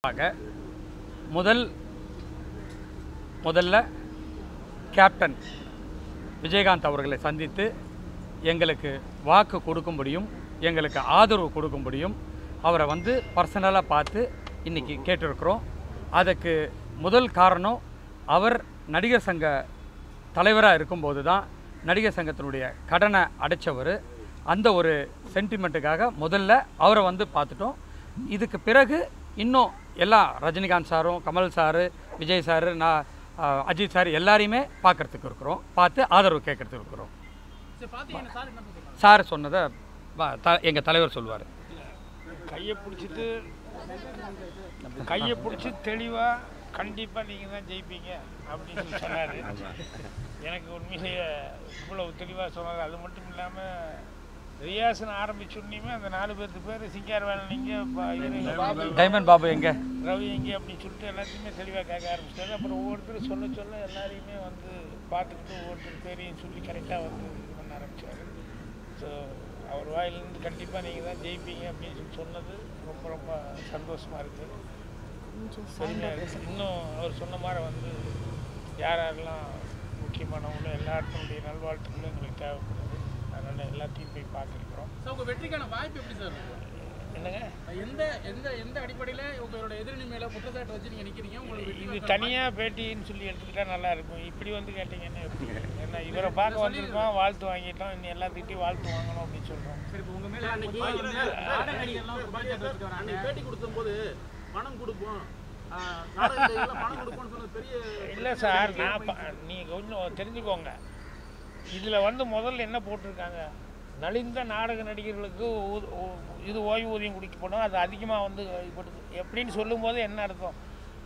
ஆக முதல் முதல்ல கேப்டன் விஜயகாந்த் அவர்களை சந்தித்து எங்களுக்கு வாக்கு கொடுக்கும்படியும் எங்களுக்கு ஆதரவு கொடுக்கும்படியும் அவரை வந்து பர்சனலாக பார்த்து இன்றைக்கி கேட்டிருக்கிறோம் அதுக்கு முதல் காரணம் அவர் நடிகர் சங்க தலைவராக இருக்கும்போது தான் நடிகர் சங்கத்தினுடைய கடனை அடைச்சவர் அந்த ஒரு சென்டிமெண்ட்டுக்காக முதல்ல அவரை வந்து பார்த்துட்டோம் இதுக்கு பிறகு இன்னும் எல்லா ரஜினிகாந்த் சாரும் கமல் சாரு விஜய் சாரு நான் அஹ், அஜித் சார் எல்லாரையுமே பார்க்கறதுக்கு இருக்கிறோம் பார்த்து ஆதரவு கேட்கறதுக்கு இருக்கிறோம் சார் சொன்னதை வ- த எங்கள் தலைவர் சொல்லுவார் கையை பிடிச்சிட்டு கையை பிடிச்சி தெளிவாக கண்டிப்பாக நீங்கள் தான் ஜெயிப்பீங்க அப்படின்னு சொல்லி சொன்னார் எனக்கு உண்மையிலேயே இவ்வளவு தெளிவாக சொன்னார் அது மட்டும் இல்லாமல் ரியாசன் ஆரம்பிச்சுடனேயுமே அந்த நாலு பேர்த்து பேர் சிங்கார் வேலைங்க பாபு டைமண்ட் பாபு எங்கே ரவி எங்கே அப்படின்னு சொல்லிட்டு எல்லாத்தையுமே தெளிவாக கேட்க ஆரம்பிச்சிட்டாரு அப்புறம் ஒவ்வொருத்தரும் சொல்ல சொல்ல எல்லாரையுமே வந்து பார்த்துக்கிட்டு ஒவ்வொருத்தர் பேரையும் சொல்லி கரெக்டாக வந்து இது பண்ண ஆரம்பிச்சாரு ஸோ அவர் வாயிலிருந்து கண்டிப்பாக நீங்கள் தான் ஜெயிப்பீங்க அப்படின்னு சொல்லி சொன்னது ரொம்ப ரொம்ப சந்தோஷமாக இருக்குது பெருமையாக இருக்குது இன்னும் அவர் சொன்ன மாதிரி வந்து யார் யாரெல்லாம் முக்கியமானவங்களோ எல்லாருடைய நல்வாழ்த்துக்களும் எங்களுக்கு தேவைப்படுது அதனால் எல்லாத்தையும் போய் பார்த்துருக்குறோம் சார் உங்க வெற்றிக்கான வாய்ப்பு எப்படி சார் இருக்கும்? என்னங்க எந்த எந்த எந்த அடிப்படையில உங்களோட எதிரணி மேல குற்றச்சாட்டு வச்சு நீங்க நிக்கிறீங்க உங்களுக்கு வெற்றி இது தனியாக பேட்டின்னு சொல்லி எடுத்துக்கிட்டா நல்லா இருக்கும் இப்படி வந்து கேட்டிங்கன்னா எப்படி ஏன்னா இவரை பார்க்க வந்திருக்கோம் வாழ்த்து வாங்கிட்டோம் இன்னும் எல்லாத்துக்கிட்டையும் வாழ்த்து வாங்கணும் அப்படின்னு சொல்கிறோம் சரி இப்ப உங்க மேல அன்னைக்கு நாடக நடிகர்லாம் ஒரு குற்றச்சாட்டு வச்சுட்டு வராங்க பேட்டி கொடுக்கும்போது பணம் கொடுப்போம் ஆஹ், நாடக நடிகர்லாம் பணம் கொடுப்போம்னு சொன்னது பெரிய இல்லை சார் நான் ப- நீங்கள் கொஞ்சம் தெரிஞ்சுக்கோங்க இதில் வந்து முதல்ல என்ன போட்டிருக்காங்க நலிந்த நாடக நடிகர்களுக்கு ஊ- ஊ- இது ஓய்வூதியம் கொடுக்கப்படும் அது அதிகமாக வந்து இப்படி- எப்படின்னு சொல்லும்போது என்ன அர்த்தம்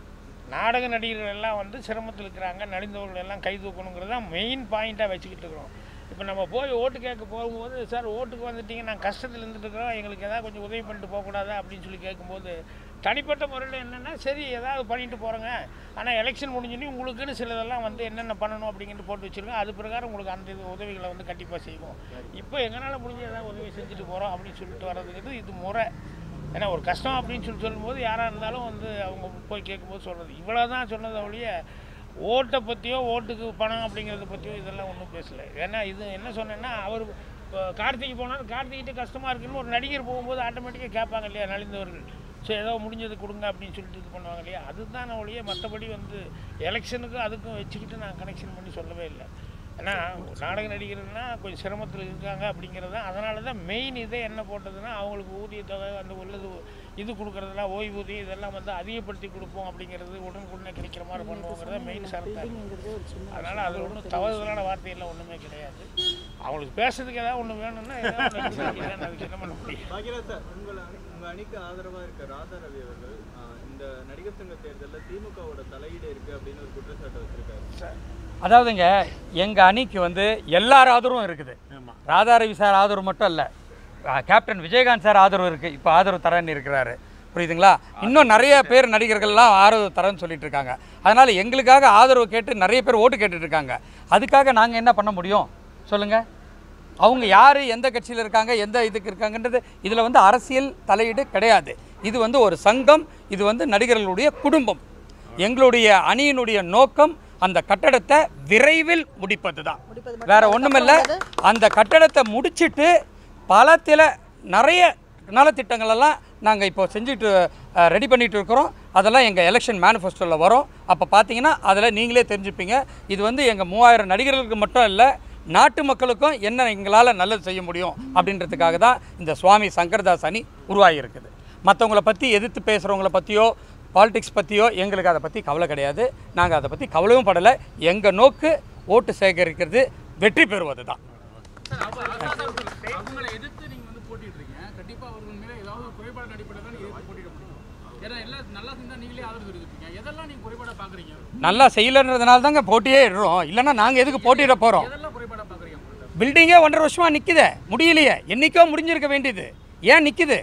நாடக நடிகர்கள் எல்லாம் வந்து சிரமத்தில் இருக்கிறாங்க நலிந்தவர்கள் எல்லாம் கை தூக்கணுங்கிறது தான் மெயின் பாயிண்ட்டாக வச்சுக்கிட்டு இருக்கிறோம் இப்போ நம்ம போய் ஓட்டு கேட்க போகும்போது சார் ஓட்டுக்கு வந்துட்டீங்க நாங்கள் கஷ்டத்தில் இருந்துட்டு இருக்கிறோம் எங்களுக்கு ஏதாவது கொஞ்சம் உதவி பண்ணிட்டு போகக்கூடாதா அப்படின்னு சொல்லி கேட்கும்போது தனிப்பட்ட முறையில் என்னென்னா சரி ஏதாவது பண்ணிட்டு போகிறோங்க ஆனால் எலெக்ஷன் முடிஞ்சோடனே உங்களுக்குன்னு சிலதெல்லாம் வந்து என்னென்ன பண்ணணும் அப்படிங்கிட்டு போட்டு வச்சுருக்கோம் அது பிரகாரம் உங்களுக்கு அந்த இது உதவிகளை வந்து கண்டிப்பாக செய்வோம் இப்போ எங்களால் முடிஞ்ச ஏதாவது உதவி செஞ்சுட்டு போகிறோம் அப்படின்னு சொல்லிட்டு வர்றதுங்கிறது இது முறை ஏன்னா ஒரு கஷ்டம் அப்படின்னு சொல்லி சொல்லும்போது யாராக இருந்தாலும் வந்து அவங்க போய் கேட்கும்போது சொல்கிறது இவ்வளோ தான் சொன்னதை ஒழிய ஓட்டை பற்றியோ ஓட்டுக்கு பணம் அப்படிங்கிறத பற்றியோ இதெல்லாம் ஒன்றும் பேசலை ஏன்னா இது என்ன சொன்னேன்னா அவர் இப்போ கார்த்திகை போனால் கார்த்திகிட்ட கஷ்டமாக இருக்குன்னு ஒரு நடிகர் போகும்போது ஆட்டோமேட்டிக்காக கேட்பாங்க இல்லையா நலிந்தவர்கள் ஸோ ஏதோ முடிஞ்சது கொடுங்க அப்படின்னு சொல்லிட்டு இது பண்ணுவாங்க இல்லையா அதுதான் ஒழிய மற்றபடி வந்து எலெக்ஷனுக்கும் அதுக்கும் வச்சுக்கிட்டு நான் கனெக்ஷன் பண்ணி சொல்லவே இல்லை ஏன்னா நாடக நடிகர்கள்னா கொஞ்சம் சிரமத்தில் இருக்காங்க அப்படிங்கிறது தான் அதனால தான் மெயின் இதே என்ன போட்டதுன்னா அவங்களுக்கு ஊதியத்தொகை அந்த உள்ளது இது கொடுக்குறதெல்லாம் ஓய்வூதியம் இதெல்லாம் வந்து அதிகப்படுத்தி கொடுப்போம் அப்படிங்கிறது உடனுக்குடனே கிடைக்கிற மாதிரி பண்ணுவோங்கிறத மெயின் சரத்தாக இருக்குது அதனால் அது ஒன்றும் தவறுதலான வார்த்தையெல்லாம் ஒன்றுமே கிடையாது அவங்களுக்கு பேசுறதுக்கு ஏதாவது ஒன்று வேணும்னா ஏதாவது ஒண்ணு எடுத்து வைக்கிறேன். அதுக்கு என்ன பண்ண முடியும் பாக்யராஜ் சார் உங்களை உங்க அணிக்கு ஆதரவா இருக்க ராதா ரவி அவர்கள் ஆஹ், இந்த நடிகர் சங்க தேர்தலில் திமுகவோட தலையீடு இருக்கு அப்படின்னு ஒரு குற்றச்சாட்டு வச்சிருக்காரு அதாவதுங்க எங்கள் அணிக்கு வந்து எல்லார் ஆதரவும் இருக்குது ராதாரவி சார் ஆதரவு மட்டும் இல்லை கேப்டன் விஜயகாந்த் சார் ஆதரவு இருக்குது இப்போ ஆதரவு தரேன்னு இருக்கிறாரு புரியுதுங்களா இன்னும் நிறைய பேர் நடிகர்கள்லாம் ஆதரவு தரேன்னு சொல்லிட்டு இருக்காங்க அதனால் எங்களுக்காக ஆதரவு கேட்டு நிறைய பேர் ஓட்டு கேட்டுட்டு இருக்காங்க அதுக்காக நாங்கள் என்ன பண்ண முடியும் சொல்லுங்கள் அவங்க யார் எந்த கட்சியில் இருக்காங்க எந்த இதுக்கு இருக்காங்கன்றது இதில் வந்து அரசியல் தலையீடு கிடையாது இது வந்து ஒரு சங்கம் இது வந்து நடிகர்களுடைய குடும்பம் எங்களுடைய அணியினுடைய நோக்கம் அந்த கட்டடத்தை விரைவில் முடிப்பது தான் வேற ஒன்றுமில்ல அந்த கட்டடத்தை முடிச்சிட்டு பலத்தில் நிறைய நலத்திட்டங்களெல்லாம் நாங்கள் இப்போ செஞ்சுட்டு ரெடி பண்ணிட்டு இருக்கிறோம் அதெல்லாம் எங்கள் எலெக்ஷன் மேனிஃபெஸ்டோவில் வரும் அப்போ பார்த்தீங்கன்னா அதில் நீங்களே தெரிஞ்சுப்பீங்க இது வந்து எங்கள் மூவாயிரம் நடிகர்களுக்கு மட்டும் இல்லை நாட்டு மக்களுக்கும் என்ன எங்களால் நல்லது செய்ய முடியும் அப்படின்றதுக்காக தான் இந்த சுவாமி சங்கர்தாஸ் அணி உருவாகி இருக்குது மற்றவங்கள பற்றி எதிர்த்து பேசுகிறவங்கள பற்றியோ பாலிடிக்ஸ் பற்றியோ எங்களுக்கு அதை பற்றி கவலை கிடையாது நாங்கள் அதை பற்றி கவலையும் படலை எங்கள் நோக்கு ஓட்டு சேகரிக்கிறது வெற்றி பெறுவது தான் சார், அப்ப ராதா அவர்கள் அவங்களை எதிர்த்து நீங்க வந்து போட்டிடுறீங்க கண்டிப்பா அவர்கள் மேல ஏதாவது ஒரு குறைபாடு அடிப்படையில் தான் நீங்க எதிர்த்து போட்டிட முடியும் ஏன்னா எல்லாம் நல்லா செஞ்சா நீங்களே ஆதரவு தெரிவிப்பீங்க எதெல்லாம் நீங்க குறைபாடா பாக்குறீங்க நல்லா செய்யலைன்றதுனால தாங்க போட்டியே இடுறோம் இல்லைன்னா நாங்கள் எதுக்கு போட்டியிட போகிறோம் எதெல்லாம் குறைபாடா பாக்குறீங்க உங்கள்ட்ட? பில்டிங்கே ஒன்றரை வருஷமாக நிற்குதே முடியலையே என்னைக்கோ முடிஞ்சிருக்க வேண்டியது ஏன் நிற்குது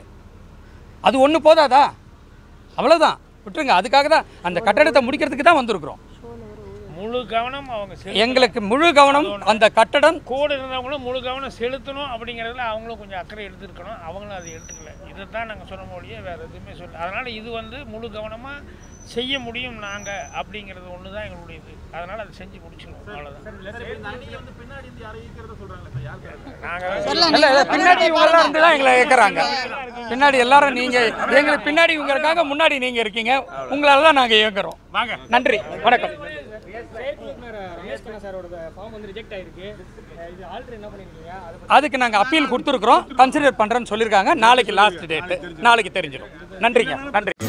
அது ஒன்று போதாதா அவ்வளோதான் விட்டுருங்க அதுக்காக தான் அந்த கட்டடத்தை முடிக்கிறதுக்கு தான் வந்திருக்கிறோம் முழு கவனம் அவங்க செலுத்தணும். எங்களுக்கு முழு கவனம் அந்த கட்டடம் கூட இருந்தவங்களும் முழு கவனம் செலுத்தணும் அப்படிங்கிறதுல அவங்களும் கொஞ்சம் அக்கறை எடுத்துருக்கணும் அவங்களும் அதை எடுத்துக்கல இதை தான் நாங்கள் சொன்ன மொழியே வேறு எதுவுமே சொல்ல அதனால் இது வந்து முழு கவனமாக செய்ய முடியும் நாங்கள் அப்படிங்கிறது ஒன்று தான் எங்களுடைய இது அதனால் அதை செஞ்சு முடிச்சிடுவோம் அவ்வளோதான் நாங்கள் இல்ல இல்ல பின்னாடி இவங்க எல்லாம் இருந்து தான் எங்களை கேட்கறாங்க பின்னாடி எல்லாரும் நீங்க எங்களுக்கு பின்னாடி இவங்க இருக்காங்க முன்னாடி நீங்க இருக்கீங்க உங்களால தான் நாங்க இயங்குறோம் வாங்க நன்றி வணக்கம் ரமேஷ் கண்ணா சாரோட ஃபார்ம் வந்து ரிஜெக்ட் ஆயிருக்கு அஹ் இது ஆல்டர் என்ன பண்ணிருக்கீங்க அதை பத்தி அதுக்கு நாங்க அப்பீல் கொடுத்துருக்குறோம் கன்சிடர் பண்றேன்னு சொல்லியிருக்காங்க நாளைக்கு லாஸ்ட் டேட் நாளைக்கு தெரிஞ்சிடும் நன்றிங்க நன்றி